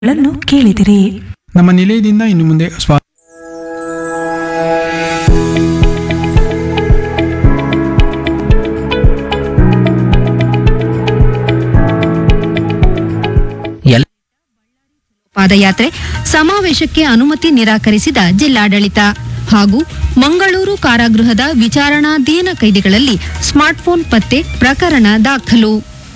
ಗಳನ್ನು ಕೇಳಿದಿರಿ ನಮ್ಮ ನಿಲಯದಿಂದ ಇನ್ನು ಮುಂದೆ ಸ್ವಾ ಎಲ್ಲ ಪಾದಯಾತ್ರೆ ಸಮಾವೇಶಕ್ಕೆ ಅನುಮತಿ ನಿರಾಕರಿಸಿದ ಜಿಲ್ಲಾಡಳಿತ ಹಾಗೂ ಮಂಗಳೂರು ಕಾರಾಗೃಹದ ವಿಚಾರಣಾಧೀನ ಕೈದಿಗಳಲ್ಲಿ ಸ್ಮಾರ್ಟ್ಫೋನ್ ಪತ್ತೆ ಪ್ರಕರಣ ದಾಖಲು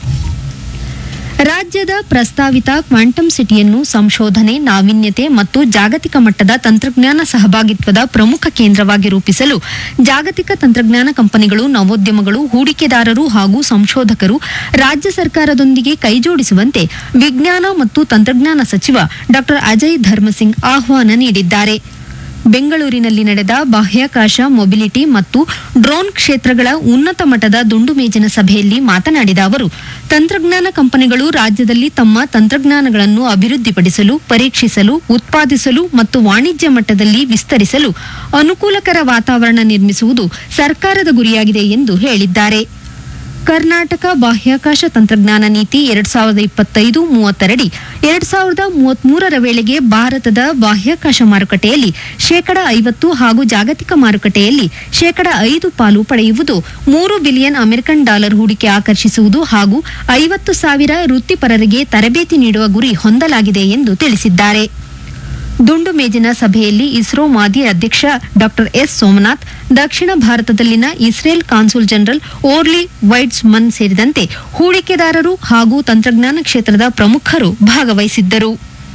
ರಾಜ್ಯದ ಪ್ರಸ್ತಾವಿತ ಕ್ವಾಂಟಮ್ ಸಿಟಿಯನ್ನು ಸಂಶೋಧನೆ ನಾವೀನ್ಯತೆ ಮತ್ತು ಜಾಗತಿಕ ಮಟ್ಟದ ತಂತ್ರಜ್ಞಾನ ಸಹಭಾಗಿತ್ವದ ಪ್ರಮುಖ ಕೇಂದ್ರವಾಗಿ ರೂಪಿಸಲು ಜಾಗತಿಕ ತಂತ್ರಜ್ಞಾನ ಕಂಪನಿಗಳು ನವೋದ್ಯಮಗಳು ಹೂಡಿಕೆದಾರರು ಹಾಗೂ ಸಂಶೋಧಕರು ರಾಜ್ಯ ಸರ್ಕಾರದೊಂದಿಗೆ ಕೈಜೋಡಿಸುವಂತೆ ವಿಜ್ಞಾನ ಮತ್ತು ತಂತ್ರಜ್ಞಾನ ಸಚಿವ ಡಾ ಅಜಯ್ ಧರ್ಮಸಿಂಗ್ ಆಹ್ವಾನ ನೀಡಿದ್ದಾರೆ ಬೆಂಗಳೂರಿನಲ್ಲಿ ನಡೆದ ಬಾಹ್ಯಾಕಾಶ ಮೊಬಿಲಿಟಿ ಮತ್ತು ಡ್ರೋನ್ ಕ್ಷೇತ್ರಗಳ ಉನ್ನತ ಮಟ್ಟದ ದುಂಡು ಮೇಜಿನ ಸಭೆಯಲ್ಲಿ ಮಾತನಾಡಿದ ಅವರು ತಂತ್ರಜ್ಞಾನ ಕಂಪನಿಗಳು ರಾಜ್ಯದಲ್ಲಿ ತಮ್ಮ ತಂತ್ರಜ್ಞಾನಗಳನ್ನು ಅಭಿವೃದ್ಧಿಪಡಿಸಲು ಪರೀಕ್ಷಿಸಲು ಉತ್ಪಾದಿಸಲು ಮತ್ತು ವಾಣಿಜ್ಯ ಮಟ್ಟದಲ್ಲಿ ವಿಸ್ತರಿಸಲು ಅನುಕೂಲಕರ ವಾತಾವರಣ ನಿರ್ಮಿಸುವುದು ಸರ್ಕಾರದ ಗುರಿಯಾಗಿದೆ ಎಂದು ಹೇಳಿದ್ದಾರೆ ಕರ್ನಾಟಕ ಬಾಹ್ಯಾಕಾಶ ತಂತ್ರಜ್ಞಾನ ನೀತಿ ಎರಡ್ ಸಾವಿರದ ಇಪ್ಪತ್ತೈದು ಮೂವತ್ತರಡಿ ಎರಡ್ ಸಾವಿರದ ಮೂವತ್ಮೂರರ ವೇಳೆಗೆ ಭಾರತದ ಬಾಹ್ಯಾಕಾಶ ಮಾರುಕಟ್ಟೆಯಲ್ಲಿ ಶೇಕಡ ಐವತ್ತು ಹಾಗೂ ಜಾಗತಿಕ ಮಾರುಕಟ್ಟೆಯಲ್ಲಿ ಶೇಕಡ ಐದು ಪಾಲು ಪಡೆಯುವುದು ಮೂರು ಬಿಲಿಯನ್ ಅಮೆರಿಕನ್ ಡಾಲರ್ ಹೂಡಿಕೆ ಆಕರ್ಷಿಸುವುದು ಹಾಗೂ ಐವತ್ತು ಸಾವಿರ ವೃತ್ತಿಪರರಿಗೆ ತರಬೇತಿ ನೀಡುವ ಗುರಿ ಹೊಂದಲಾಗಿದೆ ಎಂದು ತಿಳಿಸಿದ್ದಾರೆ ದುಂಡು ಮೇಜಿನ ಸಭೆಯಲ್ಲಿ ಇಸ್ರೋ ಮಾಜಿ ಅಧ್ಯಕ್ಷ ಡಾಕ್ಟರ್ ಎಸ್ ಸೋಮನಾಥ್ ದಕ್ಷಿಣ ಭಾರತದಲ್ಲಿನ Israel consul general Orly Weitzman ಸೇರಿದಂತೆ ಹೂಡಿಕೆದಾರರು ಹಾಗೂ ತಂತ್ರಜ್ಞಾನ ಕ್ಷೇತ್ರದ ಪ್ರಮುಖರು ಭಾಗವಹಿಸಿದ್ದರು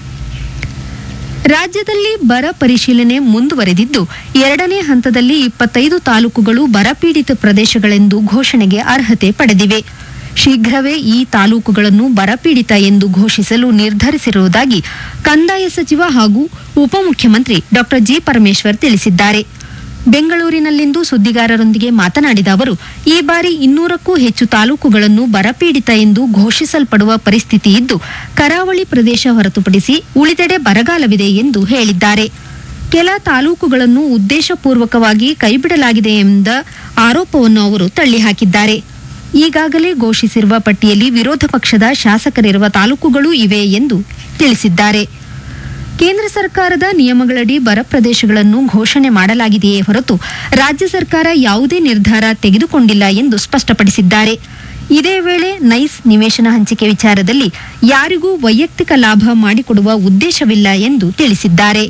ರಾಜ್ಯದಲ್ಲಿ ಬರ ಪರಿಶೀಲನೆ ಮುಂದುವರೆದಿದ್ದು ಎರಡನೇ ಹಂತದಲ್ಲಿ ಇಪ್ಪತ್ತೈದು ತಾಲೂಕುಗಳು ಬರಪೀಡಿತ ಪ್ರದೇಶಗಳೆಂದು ಘೋಷಣೆಗೆ ಅರ್ಹತೆ ಪಡೆದಿವೆ ಶೀಘ್ರವೇ ಈ ತಾಲೂಕುಗಳನ್ನು ಬರಪೀಡಿತ ಎಂದು ಘೋಷಿಸಲು ನಿರ್ಧರಿಸಿರುವುದಾಗಿ ಕಂದಾಯ ಸಚಿವ ಹಾಗೂ ಉಪಮುಖ್ಯಮಂತ್ರಿ ಡಾಕ್ಟರ್ ಜಿ ಪರಮೇಶ್ವರ್ ತಿಳಿಸಿದ್ದಾರೆ ಬೆಂಗಳೂರಿನಲ್ಲಿಂದು ಸುದ್ದಿಗಾರರೊಂದಿಗೆ ಮಾತನಾಡಿದ ಅವರು ಈ ಬಾರಿ ಇನ್ನೂರಕ್ಕೂ ಹೆಚ್ಚು ತಾಲೂಕುಗಳನ್ನು ಬರಪೀಡಿತ ಎಂದು ಘೋಷಿಸಲ್ಪಡುವ ಪರಿಸ್ಥಿತಿ ಇದ್ದು ಕರಾವಳಿ ಪ್ರದೇಶ ಹೊರತುಪಡಿಸಿ ಉಳಿದೆಡೆ ಬರಗಾಲವಿದೆ ಎಂದು ಹೇಳಿದ್ದಾರೆ ಕೆಲ ತಾಲೂಕುಗಳನ್ನು ಉದ್ದೇಶಪೂರ್ವಕವಾಗಿ ಕೈಬಿಡಲಾಗಿದೆ ಎಂದ ಆರೋಪವನ್ನು ಅವರು ತಳ್ಳಿಹಾಕಿದ್ದಾರೆ ಈಗಾಗಲೇ ಘೋಷಿಸಿರುವ ಪಟ್ಟಿಯಲ್ಲಿ ವಿರೋಧ ಪಕ್ಷದ ಶಾಸಕರಿರುವ ತಾಲೂಕುಗಳೂ ಇವೆ ಎಂದು ತಿಳಿಸಿದ್ದಾರೆ ಕೇಂದ್ರ ಸರ್ಕಾರದ ನಿಯಮಗಳಡಿ ಬರ ಪ್ರದೇಶಗಳನ್ನು ಘೋಷಣೆ ಮಾಡಲಾಗಿದೆಯೇ ಹೊರತು ರಾಜ್ಯ ಸರ್ಕಾರ ಯಾವುದೇ ನಿರ್ಧಾರ ತೆಗೆದುಕೊಂಡಿಲ್ಲ ಎಂದು ಸ್ಪಷ್ಟಪಡಿಸಿದ್ದಾರೆ ಇದೇ ವೇಳೆ ನೈಸ್ ನಿವೇಶನ ಹಂಚಿಕೆ ವಿಚಾರದಲ್ಲಿ ಯಾರಿಗೂ ವೈಯಕ್ತಿಕ ಲಾಭ ಮಾಡಿಕೊಡುವ ಉದ್ದೇಶವಿಲ್ಲ ಎಂದು ತಿಳಿಸಿದ್ದಾರೆ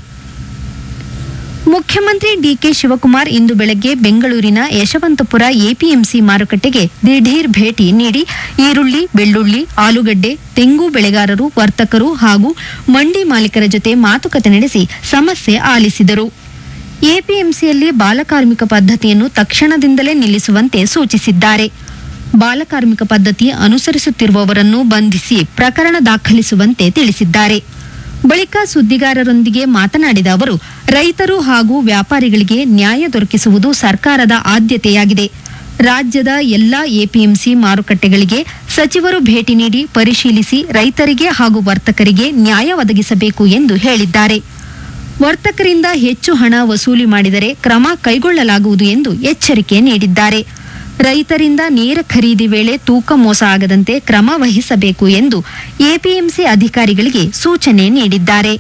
ಮುಖ್ಯಮಂತ್ರಿ ಡಿಕೆ ಶಿವಕುಮಾರ್ ಇಂದು ಬೆಳಗ್ಗೆ ಬೆಂಗಳೂರಿನ ಯಶವಂತಪುರ ಎಪಿಎಂಸಿ ಮಾರುಕಟ್ಟೆಗೆ ದಿಢೀರ್ ಭೇಟಿ ನೀಡಿ ಈರುಳ್ಳಿ ಬೆಳ್ಳುಳ್ಳಿ ಆಲೂಗಡ್ಡೆ ತೆಂಗು ಬೆಳೆಗಾರರು ವರ್ತಕರು ಹಾಗೂ ಮಂಡಿ ಮಾಲೀಕರ ಜೊತೆ ಮಾತುಕತೆ ನಡೆಸಿ ಸಮಸ್ಯೆ ಆಲಿಸಿದರು ಎಪಿಎಂಸಿಯಲ್ಲಿ ಬಾಲಕಾರ್ಮಿಕ ಪದ್ಧತಿಯನ್ನು ತಕ್ಷಣದಿಂದಲೇ ನಿಲ್ಲಿಸುವಂತೆ ಸೂಚಿಸಿದ್ದಾರೆ ಬಾಲಕಾರ್ಮಿಕ ಪದ್ಧತಿ ಅನುಸರಿಸುತ್ತಿರುವವರನ್ನು ಬಂಧಿಸಿ ಪ್ರಕರಣ ದಾಖಲಿಸುವಂತೆ ತಿಳಿಸಿದ್ದಾರೆ ಬಳಿಕ ಸುದ್ದಿಗಾರರೊಂದಿಗೆ ಮಾತನಾಡಿದ ಅವರು ರೈತರು ಹಾಗೂ ವ್ಯಾಪಾರಿಗಳಿಗೆ ನ್ಯಾಯ ದೊರಕಿಸುವುದು ಸರ್ಕಾರದ ಆದ್ಯತೆಯಾಗಿದೆ ರಾಜ್ಯದ ಎಲ್ಲಾ ಎಪಿಎಂಸಿ ಮಾರುಕಟ್ಟೆಗಳಿಗೆ ಸಚಿವರು ಭೇಟಿ ನೀಡಿ ಪರಿಶೀಲಿಸಿ ರೈತರಿಗೆ ಹಾಗೂ ವರ್ತಕರಿಗೆ ನ್ಯಾಯ ಒದಗಿಸಬೇಕು ಎಂದು ಹೇಳಿದ್ದಾರೆ ವರ್ತಕರಿಂದ ಹೆಚ್ಚು ಹಣ ವಸೂಲಿ ಮಾಡಿದರೆ ಕ್ರಮ ಕೈಗೊಳ್ಳಲಾಗುವುದು ಎಂದು ಎಚ್ಚರಿಕೆ ನೀಡಿದ್ದಾರೆ ರೈತರಿಂದ ನೇರ ಖರೀದಿ ವೇಳೆ ತೂಕ ಮೋಸ ಆಗದಂತೆ ಕ್ರಮ ವಹಿಸಬೇಕು ಎಂದು ಎಪಿಎಂಸಿ ಅಧಿಕಾರಿಗಳಿಗೆ ಸೂಚನೆ ನೀಡಿದ್ದಾರೆ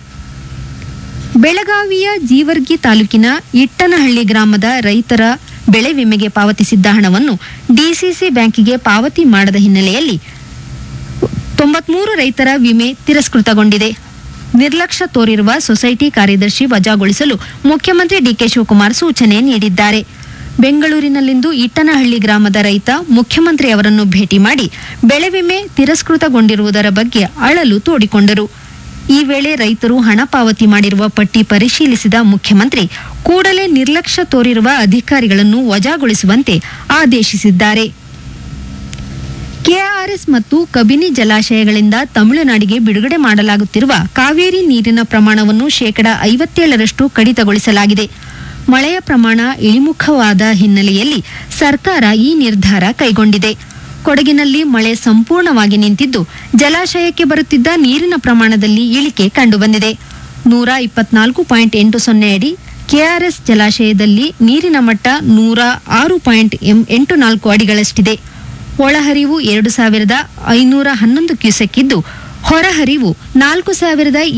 ಬೆಳಗಾವಿಯ ಜೀವರ್ಗಿ ತಾಲೂಕಿನ ಇಟ್ಟನಹಳ್ಳಿ ಗ್ರಾಮದ ರೈತರ ಬೆಳೆ ವಿಮೆಗೆ ಪಾವತಿಸಿದ್ದ ಹಣವನ್ನು ಡಿಸಿಸಿ ಬ್ಯಾಂಕಿಗೆ ಪಾವತಿ ಮಾಡದ ಹಿನ್ನೆಲೆಯಲ್ಲಿ ತೊಂಬತ್ಮೂರು ರೈತರ ವಿಮೆ ತಿರಸ್ಕೃತಗೊಂಡಿದೆ ನಿರ್ಲಕ್ಷ್ಯ ತೋರಿರುವ ಸೊಸೈಟಿ ಕಾರ್ಯದರ್ಶಿ ವಜಾಗೊಳಿಸಲು ಮುಖ್ಯಮಂತ್ರಿ ಡಿಕೆ ಶಿವಕುಮಾರ್ ಸೂಚನೆ ನೀಡಿದ್ದಾರೆ ಬೆಂಗಳೂರಿನಲ್ಲಿಂದು ಇಟ್ಟನಹಳ್ಳಿ ಗ್ರಾಮದ ರೈತ ಮುಖ್ಯಮಂತ್ರಿ ಅವರನ್ನು ಭೇಟಿ ಮಾಡಿ ಬೆಳೆ ವಿಮೆ ತಿರಸ್ಕೃತಗೊಂಡಿರುವುದರ ಬಗ್ಗೆ ಅಳಲು ತೋಡಿಕೊಂಡರು ಈ ವೇಳೆ ರೈತರು ಹಣ ಪಾವತಿ ಮಾಡಿರುವ ಪಟ್ಟಿ ಪರಿಶೀಲಿಸಿದ ಮುಖ್ಯಮಂತ್ರಿ ಕೂಡಲೇ ನಿರ್ಲಕ್ಷ್ಯ ತೋರಿರುವ ಅಧಿಕಾರಿಗಳನ್ನು ವಜಾಗೊಳಿಸುವಂತೆ ಆದೇಶಿಸಿದ್ದಾರೆ ಕೆಆರ್ಎಸ್ ಮತ್ತು ಕಬಿನಿ ಜಲಾಶಯಗಳಿಂದ ತಮಿಳುನಾಡಿಗೆ ಬಿಡುಗಡೆ ಮಾಡಲಾಗುತ್ತಿರುವ ಕಾವೇರಿ ನೀರಿನ ಪ್ರಮಾಣವನ್ನು ಶೇಕಡ ಐವತ್ತೇಳರಷ್ಟು ಕಡಿತಗೊಳಿಸಲಾಗಿದೆ ಮಳೆಯ ಪ್ರಮಾಣ ಇಳಿಮುಖವಾದ ಹಿನ್ನೆಲೆಯಲ್ಲಿ ಸರ್ಕಾರ ಈ ನಿರ್ಧಾರ ಕೈಗೊಂಡಿದೆ ಕೊಡಗಿನಲ್ಲಿ ಮಳೆ ಸಂಪೂರ್ಣವಾಗಿ ನಿಂತಿದ್ದು ಜಲಾಶಯಕ್ಕೆ ಬರುತ್ತಿದ್ದ ನೀರಿನ ಪ್ರಮಾಣದಲ್ಲಿ ಇಳಿಕೆ ಕಂಡುಬಂದಿದೆ ನೂರ ಇಪ್ಪತ್ನಾಲ್ಕು ಪಾಯಿಂಟ್ ಎಂಟು ಸೊನ್ನೆ ಅಡಿ ಕೆಆರ್ಎಸ್ ಜಲಾಶಯದಲ್ಲಿ ನೀರಿನ ಮಟ್ಟ ನೂರ ಆರು ಪಾಯಿಂಟ್ ಎಂಟು ನಾಲ್ಕು ಅಡಿಗಳಷ್ಟಿದೆ ಒಳಹರಿವು ಎರಡು ಸಾವಿರದ ಐನೂರ ಹನ್ನೊಂದು ಕ್ಯೂಸೆಕ್ ಇದ್ದು ಹೊರಹರಿವು ನಾಲ್ಕು ಸಾವಿರದ